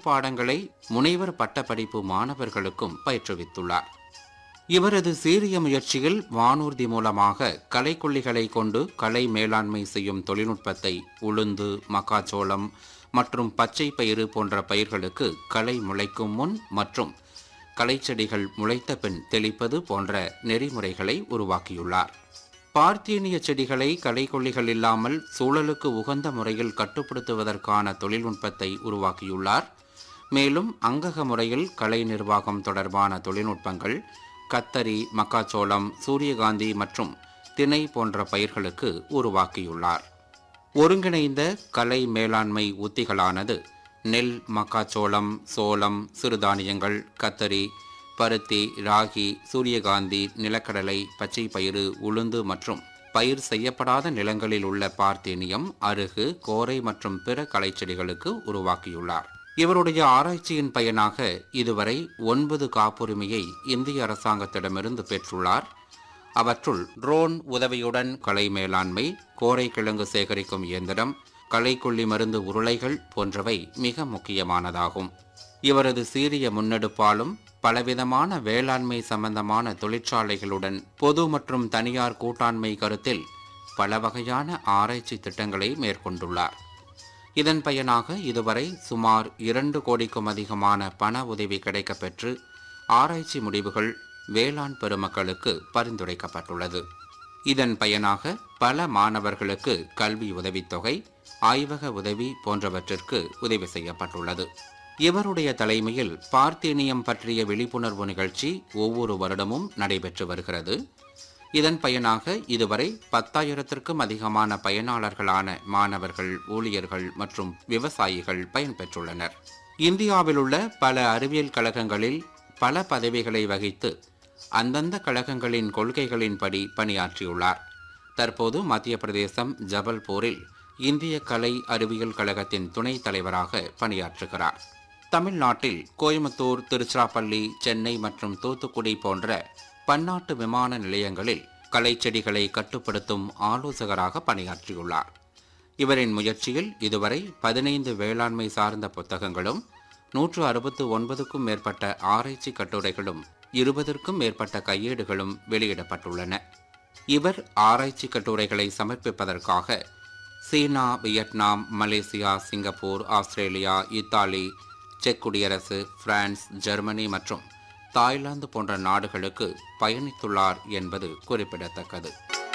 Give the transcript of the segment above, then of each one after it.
பாடங்களை முனைவர் பட்டப்படிப்பு மாணவர்களுக்கும் பயிற்றுவித்துள்ளார் இவரது சீரிய முயற்சியில் வானூர்தி மூலமாக கலைக்கொல்லிகளை கொண்டு கலை மேலாண்மை செய்யும் தொழில்நுட்பத்தை உளுந்து மக்காச்சோளம் மற்றும் பச்சை பயிறு போன்ற பயிர்களுக்கு களை முளைக்கும் முன் மற்றும் களைச்செடிகள் முளைத்த பின் தெளிப்பது போன்ற நெறிமுறைகளை உருவாக்கியுள்ளார் பார்த்தீனிய செடிகளை களைக்கொல்லிகள் இல்லாமல் சூழலுக்கு உகந்த முறையில் கட்டுப்படுத்துவதற்கான தொழில்நுட்பத்தை உருவாக்கியுள்ளார் மேலும் அங்கக முறையில் கலை நிர்வாகம் தொடர்பான தொழில்நுட்பங்கள் கத்தரி மக்காச்சோளம் சூரியகாந்தி மற்றும் திணை போன்ற பயிர்களுக்கு உருவாக்கியுள்ளார் ஒருங்கிணைந்த கலை மேலாண்மை உத்திகளானது நெல் மக்காச்சோளம் சோளம் சிறுதானியங்கள் கத்தரி பருத்தி ராகி சூரியகாந்தி நிலக்கடலை பச்சை பயிறு உளுந்து மற்றும் பயிர் செய்யப்படாத நிலங்களில் உள்ள பார்த்தேனியம் அருகு கோரை மற்றும் பிற களைச்செடிகளுக்கு உருவாக்கியுள்ளார் இவருடைய ஆராய்ச்சியின் பயனாக இதுவரை ஒன்பது காப்புரிமையை இந்திய அரசாங்கத்திடமிருந்து பெற்றுள்ளார் அவற்றுள் ட்ரோன் உதவியுடன் களை மேலாண்மை கோரை கிழங்கு சேகரிக்கும் இயந்திரம் களைக்கொல்லி மருந்து உருளைகள் போன்றவை மிக முக்கியமானதாகும் இவரது சீரிய முன்னெடுப்பாலும் பலவிதமான வேளாண்மை சம்பந்தமான தொழிற்சாலைகளுடன் பொது மற்றும் தனியார் கூட்டாண்மை கருத்தில் பல வகையான ஆராய்ச்சி திட்டங்களை மேற்கொண்டுள்ளார் இதன் பயனாக இதுவரை சுமார் இரண்டு கோடிக்கும் அதிகமான பண உதவி கிடைக்கப்பெற்று ஆராய்ச்சி முடிவுகள் வேளாண் பெருமக்களுக்கு பரிந்துரைக்கப்பட்டுள்ளது இதன் பயனாக பல மாணவர்களுக்கு கல்வி உதவித்தொகை ஆய்வக உதவி போன்றவற்றிற்கு உதவி செய்யப்பட்டுள்ளது இவருடைய தலைமையில் பார்த்தேனியம் பற்றிய விழிப்புணர்வு நிகழ்ச்சி ஒவ்வொரு வருடமும் நடைபெற்று வருகிறது இதன் பயனாக இதுவரை பத்தாயிரத்திற்கும் அதிகமான பயனாளர்களான மாணவர்கள் ஊழியர்கள் மற்றும் விவசாயிகள் பயன்பெற்றுள்ளனர் இந்தியாவில் உள்ள பல அறிவியல் கழகங்களில் பல பதவிகளை வகித்து அந்தந்த கழகங்களின் கொள்கைகளின்படி பணியாற்றியுள்ளார் தற்போது மத்திய பிரதேசம் ஜபல்பூரில் இந்திய கலை அறிவியல் கழகத்தின் துணைத் தலைவராக பணியாற்றுகிறார் தமிழ்நாட்டில் கோயம்புத்தூர் திருச்சிராப்பள்ளி சென்னை மற்றும் தூத்துக்குடி போன்ற பன்னாட்டு விமான நிலையங்களில் கலைச்செடிகளை கட்டுப்படுத்தும் ஆலோசகராக பணியாற்றியுள்ளார் இவரின் முயற்சியில் இதுவரை பதினைந்து வேளாண்மை சார்ந்த புத்தகங்களும் நூற்று அறுபத்து ஒன்பதுக்கும் மேற்பட்ட ஆராய்ச்சி கட்டுரைகளும் இருபதற்கும் மேற்பட்ட கையேடுகளும் வெளியிடப்பட்டுள்ளன இவர் ஆராய்ச்சி கட்டுரைகளை சமர்ப்பிப்பதற்காக China Vietnam Malaysia Singapore Australia Italy செக் குடியரசு பிரான்ஸ் ஜெர்மனி மற்றும் தாய்லாந்து போன்ற நாடுகளுக்கு பயணித்துள்ளார் என்பது குறிப்பிடத்தக்கது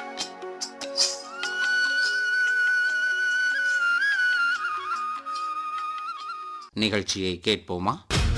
நிகழ்ச்சியை கேட்போமா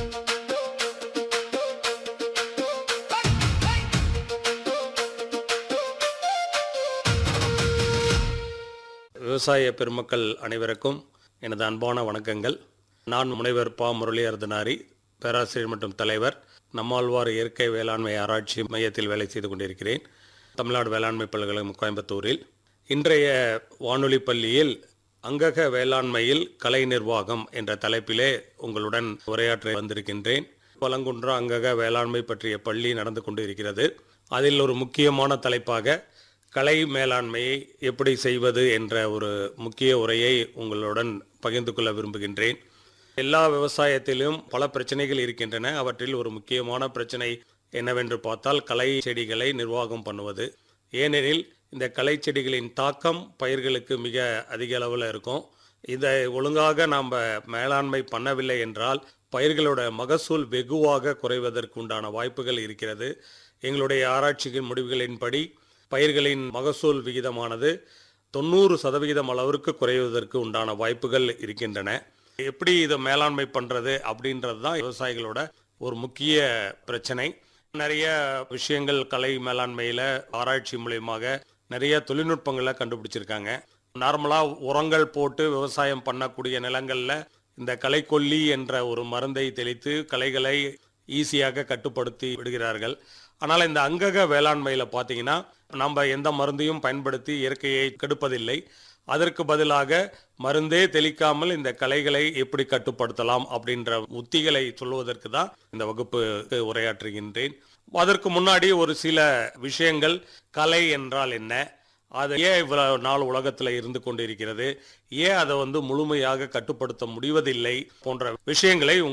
விவசாய பெருமக்கள் அனைவருக்கும் எனது அன்பான வணக்கங்கள் நான் முனைவர் பா முரளி அர்தனாரி பேராசிரியர் மற்றும் தலைவர் நம்மாழ்வார் இயற்கை வேளாண்மை ஆராய்ச்சி மையத்தில் வேலை செய்து கொண்டிருக்கிறேன் தமிழ்நாடு வேளாண்மை பல்கலைக்கழகம் கோயம்புத்தூரில் இன்றைய வானொலி பள்ளியில் அங்கக வேளாண்மையில் கலை நிர்வாகம் என்ற தலைப்பிலே உங்களுடன் உரையாற்ற வந்திருக்கின்றேன் பலங்குன்றா அங்கக வேளாண்மை பற்றிய பள்ளி நடந்து கொண்டு இருக்கிறது அதில் ஒரு முக்கியமான தலைப்பாக கலை மேலாண்மையை எப்படி செய்வது என்ற ஒரு முக்கிய உரையை உங்களுடன் பகிர்ந்து கொள்ள விரும்புகின்றேன் எல்லா விவசாயத்திலும் பல பிரச்சனைகள் இருக்கின்றன அவற்றில் ஒரு முக்கியமான பிரச்சனை என்னவென்று பார்த்தால் களை செடிகளை நிர்வாகம் பண்ணுவது ஏனெனில் இந்த களை செடிகளின் தாக்கம் பயிர்களுக்கு மிக அதிக அளவில் இருக்கும் இதை ஒழுங்காக நாம் மேலாண்மை பண்ணவில்லை என்றால் பயிர்களோட மகசூல் வெகுவாக குறைவதற்கு உண்டான வாய்ப்புகள் இருக்கிறது எங்களுடைய ஆராய்ச்சியின் முடிவுகளின்படி பயிர்களின் மகசூல் விகிதமானது தொண்ணூறு சதவிகிதம் அளவிற்கு குறைவதற்கு உண்டான வாய்ப்புகள் இருக்கின்றன எப்படி இதை மேலாண்மை பண்ணுறது அப்படின்றது தான் விவசாயிகளோட ஒரு முக்கிய பிரச்சனை நிறைய விஷயங்கள் கலை மேலாண்மையில் ஆராய்ச்சி மூலியமாக நிறைய தொழில்நுட்பங்களை கண்டுபிடிச்சிருக்காங்க நார்மலாக உரங்கள் போட்டு விவசாயம் பண்ணக்கூடிய நிலங்களில் இந்த களைக்கொல்லி என்ற ஒரு மருந்தை தெளித்து களைகளை ஈஸியாக கட்டுப்படுத்தி விடுகிறார்கள் ஆனால் இந்த அங்கக வேளாண்மையில் பார்த்தீங்கன்னா நம்ம எந்த மருந்தையும் பயன்படுத்தி இயற்கையை கெடுப்பதில்லை அதற்கு பதிலாக மருந்தே தெளிக்காமல் இந்த கலைகளை எப்படி கட்டுப்படுத்தலாம் அப்படின்ற உத்திகளை சொல்லுவதற்கு தான் இந்த வகுப்புக்கு உரையாற்றுகின்றேன் அதற்கு முன்னாடி ஒரு சில விஷயங்கள் கலை என்றால் என்ன அது ஏன் இவ்வளவு நாள் உலகத்தில் இருந்து கொண்டிருக்கிறது ஏன் அதை வந்து முழுமையாக கட்டுப்படுத்த முடிவதில்லை போன்ற விஷயங்களை